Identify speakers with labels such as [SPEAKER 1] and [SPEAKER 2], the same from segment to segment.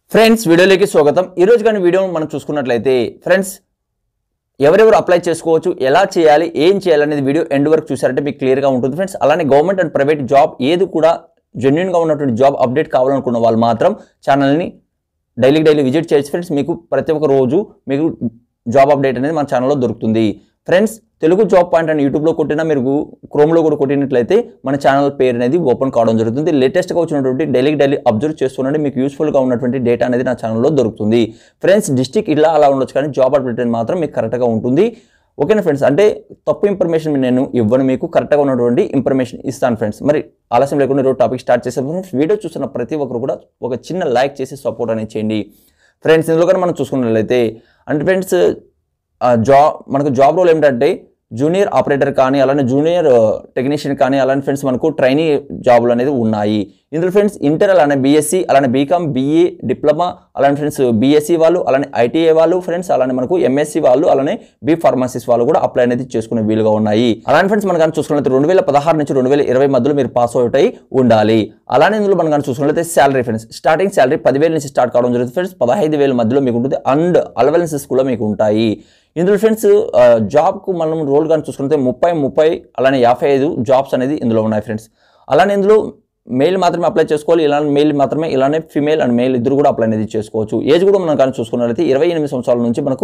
[SPEAKER 1] friends వీడియోలోకి స్వాగతం ఈ రోజు కానీ వీడియో మనం చూసుకున్నట్లయితే ఫ్రెండ్స్ ఎవరెవరు అప్లై చేసుకోవచ్చు ఎలా చేయాలి ఏం చేయాలి అనేది వీడియో ఎండ్ వరకు చూసారంటే మీకు క్లియర్గా ఉంటుంది ఫ్రెండ్స్ అలానే గవర్నమెంట్ అండ్ ప్రైవేట్ జాబ్ ఏది కూడా జెన్యున్గా ఉన్నటువంటి జాబ్ అప్డేట్ కావాలనుకున్న వాళ్ళు మాత్రం ఛానల్ని డైలీ డైలీ విజిట్ చేయొచ్చు ఫ్రెండ్స్ మీకు ప్రతి ఒక్క రోజు మీకు జాబ్ అప్డేట్ అనేది మన ఛానల్లో దొరుకుతుంది ఫ్రెండ్స్ తెలుగు జాబ్ పాయింట్ అని యూట్యూబ్లో కొట్టినా మీరు క్రోమ్లో కూడా కొట్టినట్లయితే మన ఛానల్ పేరు అనేది ఓపెన్ కావడం జరుగుతుంది లేటెస్ట్గా వచ్చినటువంటి డైలీ డైలీ అబ్జర్వ్ చేస్తుండండి మీకు యూస్ఫుల్గా ఉన్నటువంటి డేటా అనేది నా ఛానల్లో దొరుకుతుంది ఫ్రెండ్స్ డిస్టిక్ ఇలా అలా ఉండొచ్చు కానీ జాబ్ అప్డేట్ అనేది మాత్రం మీకు కరెక్ట్గా ఉంటుంది ఓకేనా ఫ్రెండ్స్ అంటే తప్పు ఇన్ఫర్మేషన్ నేను ఇవ్వను మీకు కరెక్ట్గా ఉన్నటువంటి ఇన్ఫర్మేషన్ ఇస్తాను ఫ్రెండ్స్ మరి ఆలస్యం లేకుండా ఈరోజు టాపిక్ స్టార్ట్ చేసే ఫ్రెండ్స్ వీడియో చూస్తున్న ప్రతి ఒక్కరు కూడా ఒక చిన్న లైక్ చేసి సపోర్ట్ అనేది చేయండి ఫ్రెండ్స్ ఇందులో కానీ మనం చూసుకున్నట్లయితే అంటే ఫ్రెండ్స్ జాబ్ మనకు జాబ్ రోల్ ఏమిటంటే జూనియర్ ఆపరేటర్ కానీ అలానే జూనియర్ టెక్నీషియన్ కానీ అలానే ఫ్రెండ్స్ మనకు ట్రైనీ జాబులు అనేది ఉన్నాయి ఇందులో ఫ్రెండ్స్ ఇంటర్ అలానే బీఎస్సీ అలానే బీకామ్ బీఏ డిప్లొమా అలానే ఫ్రెండ్స్ బీఎస్సీ వాళ్ళు అలానే ఐటీఏ వాళ్ళు ఫ్రెండ్స్ అలానే మనకు ఎంఎస్సీ వాళ్ళు అలానే బీ ఫార్మసీస్ వాళ్ళు కూడా అప్లై అనేది చేసుకునే వీలుగా ఉన్నాయి అలానే ఫ్రెండ్స్ మనం కానీ చూసుకున్నట్లయితే రెండు వేల పదహారు నుంచి రెండు వేల ఇరవై మధ్యలో మీరు పాస్ అవుట్ అయి ఉండాలి అలానే ఇందులో మనం కానీ చూసుకున్నట్లయితే శాలరీ ఫ్రెండ్స్ స్టార్టింగ్ శాలరీ పదివేల నుంచి స్టార్ట్ కావడం జరుగుతుంది ఫ్రెండ్స్ పదహైదు వేల మధ్యలో మీకు ఉంటుంది అండ్ అలవెన్సెస్ కూడా మీకు ఉంటాయి ఇందులో ఫ్రెండ్స్ జాబ్కు మనం రోల్ కానీ చూసుకుంటే ముప్పై ముప్పై అలానే యాభై ఐదు జాబ్స్ అనేది ఇందులో ఉన్నాయి ఫ్రెండ్స్ అలానే ఇందులో మెయిల్ మాత్రమే అప్లై చేసుకోవాలి ఇలానే మెయిల్ మాత్రమే ఇలానే ఫిమేల్ అండ్ మెయిల్ ఇద్దరు కూడా అప్లై అనేది చేసుకోవచ్చు ఏజ్ కూడా మనం కానీ చూసుకున్నట్లయితే ఇరవై ఎనిమిది సంవత్సరాల నుంచి మనకు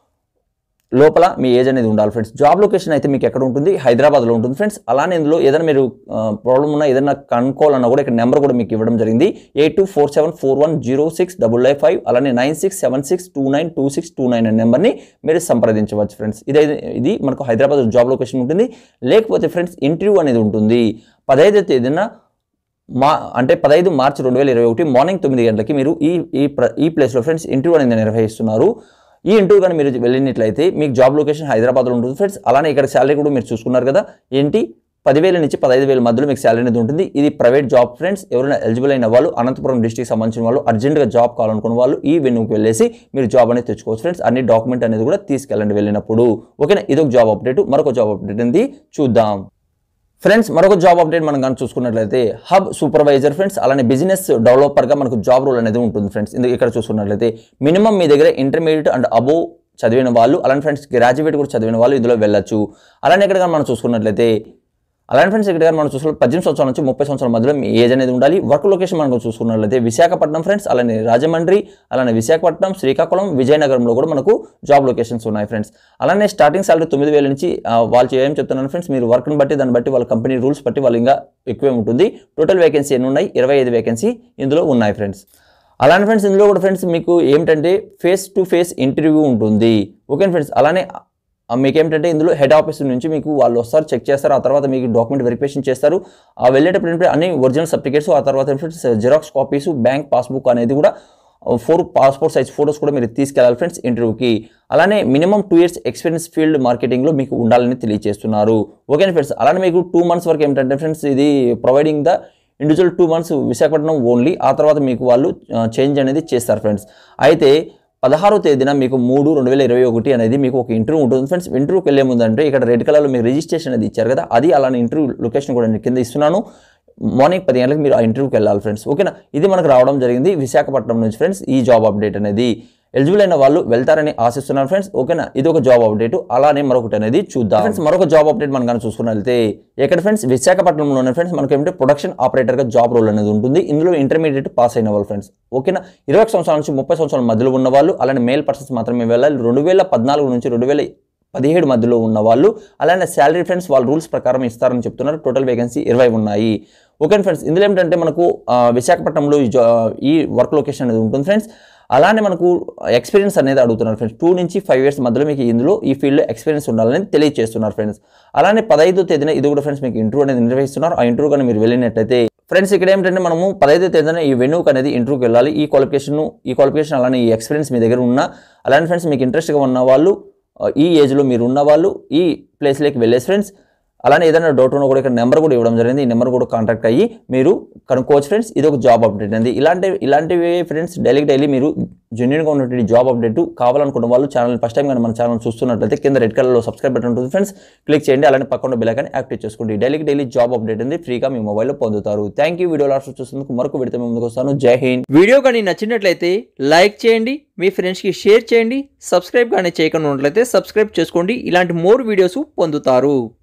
[SPEAKER 1] లోపల మీ ఏజ్ అనేది ఉండాలి ఫ్రెండ్స్ జాబ్ లొకేషన్ అయితే మీకు ఎక్కడ ఉంటుంది హైదరాబాద్లో ఉంటుంది ఫ్రెండ్స్ అలానే ఇందులో ఏదైనా మీరు ప్రాబ్లం ఉన్నా ఏదైనా కనుక్కోవాలన్నా కూడా ఇక్కడ నెంబర్ కూడా మీకు ఇవ్వడం జరిగింది eight two four seven four one zero six double nine five అలానే nine six seven six two nine two six two nine అనే నెంబర్ని మీరు సంప్రదించవచ్చు ఫ్రెండ్స్ ఇదే ఇది మనకు హైదరాబాద్ జాబ్ లొకేషన్ ఉంటుంది లేకపోతే ఫ్రెండ్స్ ఇంటర్వ్యూ అనేది ఉంటుంది పదహైదో తేదీన మా అంటే పదహైదు మార్చి రెండు వేల ఇరవై ఒకటి మార్నింగ్ తొమ్మిది గంటలకి మీరు ఈ ఈ ప్ర ఈ ప్లేస్లో ఫ్రెండ్స్ ఇంటర్వ్యూ అనేది నిర్వహిస్తున్నారు ఈ ఇంటర్వ్యూ కానీ మీరు వెళ్ళినట్లయితే మీకు జాబ్ లొకేషన్ హైదరాబాద్లో ఉంటుంది ఫ్రెండ్స్ అలానే ఇక్కడ శాలరీ కూడా మీరు చూసుకున్నారు కదా ఏంటి పదివేల నుంచి పదహైదు వేల మధ్యలో మీకు శాలరీ అనేది ఉంటుంది ఇది ప్రైవేట్ జాబ్ ఫ్రెండ్స్ ఎవరైనా ఎలిజిబుల్ అయిన వాళ్ళు అనంతపురం డిస్టిక్ సంబంధించిన వాళ్ళు అర్జెంట్గా జాబ్ కావాలనుకున్న వాళ్ళు ఈ వెన్యూకి వెళ్ళేసి మీరు జాబ్ అనేది తెచ్చుకోవచ్చు ఫ్రెండ్స్ అన్ని డాక్యుమెంట్ అనేది కూడా తీసుకెళ్ళండి వెళ్ళినప్పుడు ఓకేనా ఇదొక జాబ్ అప్డేట్ మరొక జాబ్ అప్డేట్ అనేది చూద్దాం ఫ్రెండ్స్ మరొక జాబ్ అప్డేట్ మనం కానీ చూసుకున్నట్లయితే హబ్ సూపర్వైజర్ ఫ్రెండ్స్ అలానే బిజినెస్ డెవలపర్గా మనకు జాబ్ రోల్ అనేది ఉంటుంది ఫ్రెండ్స్ ఇందుకు ఇక్కడ చూసుకున్నట్లయితే మినిమం మీ దగ్గర ఇంటర్మీడియట్ అండ్ అబోవ్ చదివిన వాళ్ళు అలానే ఫ్రెండ్స్ గ్రాడ్యుయేట్ కూడా చదివిన వాళ్ళు ఇందులో వెళ్ళొచ్చు అలానే ఇక్కడ కానీ మనం చూసుకున్నట్లయితే అలానే ఫ్రెండ్స్ ఇక్కడ కానీ మనం చూసుకున్న పద్దెనిమిది సంవత్సరాల నుంచి ముప్పై సంవత్సరాల మధ్యలో మీ ఏజ్ అనేది ఉండాలి వర్క్ లొకేషన్ మనం చూసుకున్నట్లయితే విశాఖపట్నం ఫ్రెండ్స్ అలానే రాజమండ్రి అలానే విశాఖపట్నం శ్రీకాకుళం విజయనగరంలో కూడా మనకు జాబ్ లొకేషన్స్ ఉన్నాయి ఫ్రెండ్స్ అలానే స్టార్టింగ్ సాలరీ తొమ్మిది వేల నుంచి ఆ, వాళ్ళు ఏం చెప్తున్నాను ఫ్రెండ్స్ మీరు వర్క్ని బట్టి దాన్ని బట్టి వాళ్ళ కంపెనీ రూల్స్ బట్టి వాళ్ళు ఇంకా ఎక్కువే ఉంటుంది టోటల్ వేకెన్సీ ఎన్ని ఉన్నాయి ఇరవై ఐదు వేకెన్సీ ఇందులో ఉన్నాయి ఫ్రెండ్స్ అలానే ఫ్రెండ్స్ ఇందులో కూడా ఫ్రెండ్స్ మీకు ఏమిటంటే ఫేస్ టు ఫేస్ ఇంటర్వ్యూ ఉంటుంది ఓకే ఫ్రెండ్స్ అలానే ఆ మీకు ఏమిటంటే ఇందులో హెడ్ ఆఫీస్ నుంచి మీకు వాళ్ళు వస్తారు చెక్ చేస్తారు ఆ తర్వాత మీకు డాక్యుమెంట్ వెరిఫికేషన్ చేస్తారు ఆ వెళ్ళేటప్పుడు ఏంటంటే అన్ని ఒరిజినల్ సర్టిఫికేట్స్ ఆ తర్వాత friends xerox copies bank passbook అనేది కూడా ఫోర్ పాస్పోర్ట్ సైజ్ ఫోటోస్ కూడా మీరు తీసుకెళ్ళాలి ఫ్రెండ్స్ ఇంటర్వ్యూకి అలానే minimum two years experience field మార్కెటింగ్లో మీకు ఉండాలని తెలియజేస్తున్నారు ఓకే ఫ్రెండ్స్ అలానే మీకు టూ మంత్స్ వరకు ఏమిటంటే ఫ్రెండ్స్ ఇది providing the individual two months Visakhapatnam only ఆ తర్వాత మీకు వాళ్ళు చేంజ్ అనేది చేస్తారు ఫ్రెండ్స్ అయితే పదహారో తేదీన మీకు మూడు రెండు వేల ఇరవై ఒకటి అనేది మీకు ఒక ఇంటర్వ్యూ ఉంటుంది ఫ్రెండ్స్ ఇంటర్వ్యూకి వెళ్ళే ముందంటే ఇక్కడ రెడ్ కలర్లో మీకు రిజిస్ట్రేషన్ అనేది ఇచ్చారు కదా అది అలానే ఇంటర్వ్యూ లొకేషన్ కూడా నేను కింద ఇస్తున్నాను మార్నింగ్ పది గంటలకు మీరు ఆ ఇంటర్వ్యూకి వెళ్ళాలి ఫ్రెండ్స్ ఓకేనా ఇది మనకు రావడం జరిగింది విశాఖపట్నం నుంచి ఫ్రెండ్స్ ఈ జాబ్ అప్డేట్ అనేది ఎలిజిబుల్ అయిన వాళ్ళు వెళ్తారని ఆశిస్తున్నాను ఫ్రెండ్స్ ఓకేనా ఇది ఒక జాబ్ అప్డేట్ అలానే మరొకటి అనేది చూద్దాం ఫ్రెండ్స్ మరొక జాబ్ అప్డేట్ మనం కానీ చూసుకున్నట్లయితే ఎక్కడ ఫ్రెండ్స్ విశాఖపట్నంలోనే ఫ్రెండ్స్ మనకి ఏమంటే ప్రొడక్షన్ ఆపరేటర్గా జాబ్ రోల్ అనేది ఉంటుంది ఇందులో ఇంటర్మీడియట్ పాస్ అయిన వాళ్ళు ఫ్రెండ్స్ ఓకేనా ఇరవై సంవత్సరాల నుంచి ముప్పై సంవత్సరాల మధ్యలో ఉన్న వాళ్ళు అలానే మేల్ పర్సన్స్ మాత్రమే వెళ్ళాలి రెండు వేల పద్నాలుగు నుంచి రెండు వేల పదిహేడు మధ్యలో ఉన్న వాళ్ళు అలానే శాలరీ ఫ్రెండ్స్ వాళ్ళ రూల్స్ ప్రకారం ఇస్తారని చెప్తున్నారు టోటల్ వేకెన్సీ ఇరవై ఉన్నాయి ఓకే ఫ్రెండ్స్ ఇందులో ఏమిటంటే మనకు ఆ, విశాఖపట్నంలో ఈ జా- ఈ వర్క్ లొకేషన్ అనేది ఉంటుంది ఫ్రెండ్స్ అలానే మనకు ఎక్స్పీరియన్స్ అనేది అడుగుతున్నారు ఫ్రెండ్స్ టూ నుంచి ఫైవ్ ఇయర్స్ మధ్యలో మీకు ఇందులో ఈ ఫీల్డ్లో ఎక్స్పీరియన్స్ ఉండాలని తెలియజేస్తున్నారు ఫ్రెండ్స్ అలానే పదహైదో తేదీన ఇది కూడా ఫ్రెండ్స్ మీకు ఇంటర్వ్యూ అనేది నిర్వహిస్తున్నారు ఆ ఇంటర్వ్యూ కానీ మీరు వెళ్ళినట్టయితే ఫ్రెండ్స్ ఇక్కడ ఏంటంటే మనము పదహైదో తేదీన ఈ వెన్యూకి అనేది ఇంటర్వ్యూకి వెళ్ళాలి ఈ క్వాలిఫికేషన్ ఈ క్వాలిఫికేషన్ అలానే ఈ ఎక్స్పీరియన్స్ మీ దగ్గర ఉన్న అలానే ఫ్రెండ్స్ మీకు ఇంట్రెస్ట్గా ఉన్న వాళ్ళు ఆ, ఈ ఏజ్లో మీరు ఉన్న వాళ్ళు ఈ ప్లేస్లోకి వెళ్ళేసి ఫ్రెండ్స్ అలానే ఏదైనా డౌట్ ఉన్నా కూడా ఇక్కడ నెంబర్ కూడా ఇవ్వడం జరిగింది ఈ నెంబర్ కూడా కాంటాక్ట్ అయ్యి మీరు కనుక్కోవచ్చు ఫ్రెండ్స్ ఇది ఒక జాబ్ అప్డేట్ అండి ఇలాంటి ఇలాంటివి ఫ్రెండ్స్ డైలీ డైలీ మీరు జెన్యున్గా ఉన్నటువంటి జాబ్ అప్డేట్ కావాలనుకున్న వాళ్ళు ఛానల్ ఫస్ట్ టైం కానీ మన ఛానల్ చూస్తున్నట్లయితే కింద రెడ్ కలర్లో సబ్స్క్రైబ్ బటన్ ఉంటుంది ఫ్రెండ్స్ క్లిక్ చేయండి అలానే పక్కన బెల్ ఐకాన్ యాక్టివ్ చేసుకోండి డైలీకి డైలీ జాబ్ అప్డేట్ అనేది ఫ్రీగా మీ మొబైల్లో పొందుతారు థ్యాంక్ యూ వీడియో లాస్ట్ చూసినందుకు మరొక విడత మీ ముందుకు వస్తాను జై హింద్
[SPEAKER 2] వీడియో కానీ నచ్చినట్లయితే లైక్ చేయండి మీ ఫ్రెండ్స్కి షేర్ చేయండి సబ్స్క్రైబ్ కానీ చేయకుండా ఉన్నట్లయితే సబ్స్క్రైబ్ చేసుకోండి ఇలాంటి మోర్ వీడియోస్ పొందుతారు